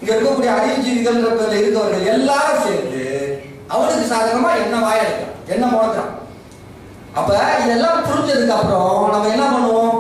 இங்க இருக்கக்கூடிய அறிவுஜீவிகள்ன்ற பேர்ல இருக்கவர்கள் எல்லாரும் சேர்ந்து அவனுக்கு சாதகமா என்ன வாயடிக்கிறான் என்ன முழக்கிறான் அப்ப இதெல்லாம் புரிஞ்சதுக்கு அப்புறம் நம்ம என்ன பண்ணுவோம்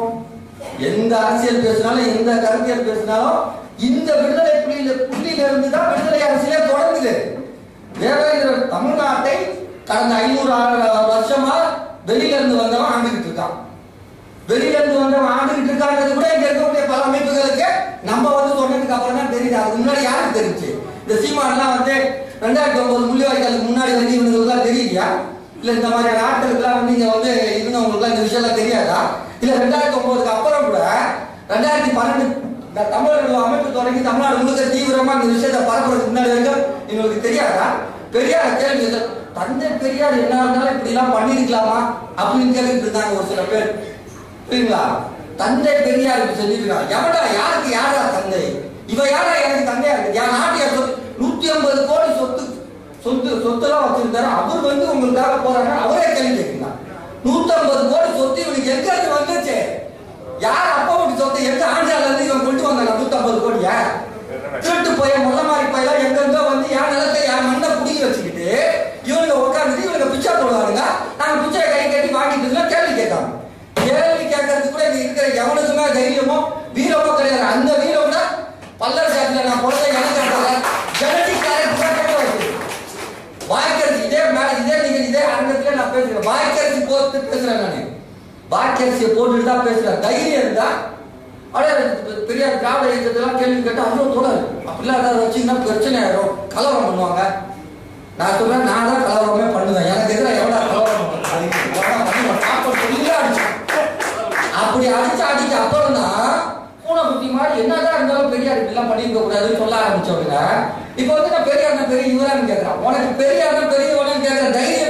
எந்த அரசியல் பேசினாலும் எந்த கருத்தியல் பேசினாலும் இந்த விடுதலை புள்ளியில புள்ளியில இருந்து தான் விடுதலை அரசியலே தொடங்குது தேவேந்திர தமிழ்நாட்டை கடந்த ஐநூறு வருஷமா வெளியில இருந்து வந்தவன் ஆண்டுகிட்டு இருக்கான் வெளியில இருந்து வந்தவன் ஆண்டுகிட்டு இருக்காங்கிறது கூட இங்க இருக்கக்கூடிய பல அமைப்புகளுக்கு நம்ம வந்து சொன்னதுக்கு அப்புறம் தான் தெரியுது அதுக்கு முன்னாடி யாருக்கு தெரிஞ்சு இந்த சீமான்லாம் வந்து ரெண்டாயிரத்தி ஒன்பது முள்ளிவாய்க்காலுக்கு முன்னாடி வந்து இவனுங்களுக்குலாம் தெரியலையா இல்ல இந்த மாதிரி நாட்களுக்குலாம் வந்து இங்க வந்து இருந்தவங்களுக்குலாம் இந்த விஷயம்லாம் தெரியாதா இல்ல ரெண்டாயிரத்தி ஒன்பதுக்கு அப்புறம் கூட ரெண்டாயிரத்தி பன்னெண்டு இந்த தமிழர்கள் அமைப்பு தொடங்கி தமிழ்நாடு முழுக்க தீவிரமா இந்த விஷயத்தை பரப்புறதுக்கு முன்னாடி வரைக்கும் எங்களுக்கு தெரியாதா பெரியார் கேள்வி இது. தந்தை பெரியார் என்ன இருந்தாலும் இப்படி எல்லாம் பண்ணிருக்கலாமா அப்படின்னு கேட்டுட்டு இருந்தாங்க ஒரு சில பேர் புரியுங்களா தந்தை பெரியார் இப்படி சொல்லியிருக்காங்க எவடா யாருக்கு யாரா தந்தை இவ யாரா எனக்கு தந்தையா இருக்கு என் நாட்டிய சொத்து நூத்தி ஐம்பது கோடி சொத்து சொத்து சொத்தெல்லாம் வச்சிருந்தாரு அவர் வந்து உங்களுக்காக போறாங்க அவரே கேள்வி கேட்கிறார் நூத்தம்பது கோடி சொத்து இவனுக்கு எங்க இருந்து வந்துச்சு யார் அப்பா வீட்டு சொத்து எங்க ஆண்டால இருந்து இவன் கொண்டு வந்தாங்க நூத்தம்பது கோடியா திருட்டு போய் முள்ள மாதிரி போயெல்லாம் எங்க இருந்தோ வந்து என் நிலத்தை என் மண்ணை புடிங்கி வச்சுக்கிட்டு இவனுங்க உட்காந்துட்டு இவனுங்க பிச்சை போடுவாருங்க நாங்க பிச்சை கை கட்டி வாங்கிட்டு இருந்தா கேள்வி கேட்காங்க கேள்வி கேட்கறதுக்கு கூட இங்க இருக்கிற எவனுக்குமே தைரியமோ வீரமோ கிடையாது அந்த வீரம் தான் பல்லர் சாட்டில நான் பிறந்த எனக்கு ஜெனடிக் கேரக்டர் கேட்க வைக்குது வாய்க்கரிசி இதே மேல இதே நீங்க இதே அரங்கத்துல நான் பேசுறேன் வாய்க்கரிசி போட்டு பேசுறேன் நானு வாய்க்கரிசியை போட்டுட்டு தான் பேசுறேன் தைரியம் இருந்தா அடே பெரிய திராவிட இயக்கத்தெல்லாம் கேள்வி கேட்டா ஐயோ தொடர் அப்படிலாம் ஏதாவது வச்சீங்கன்னா பிரச்சனை ஆயிடும் கலவரம் பண்ணுவாங்க நான் சொல்றேன் நான் தான் கலவரமே பண்ணுவேன் எனக்கு எதிராக எவ்வளோ கலவரம் பண்ணுவேன் சாப்பாடு சொல்லிதான் அடிச்சேன் அப்படி அடிச்சு அடிக்க அப்புறம் தான் பூனை குட்டி மாதிரி என்னதான் இருந்தாலும் பெரியார் இப்படிலாம் பண்ணிருக்க கூடாதுன்னு சொல்ல ஆரம்பிச்சவங்க இப்போ வந்து நான் பெரியார் பெரிய இவரான்னு கேட்கறான் உனக்கு பெரியார் பெரியவனு கேட்கற தைரியம்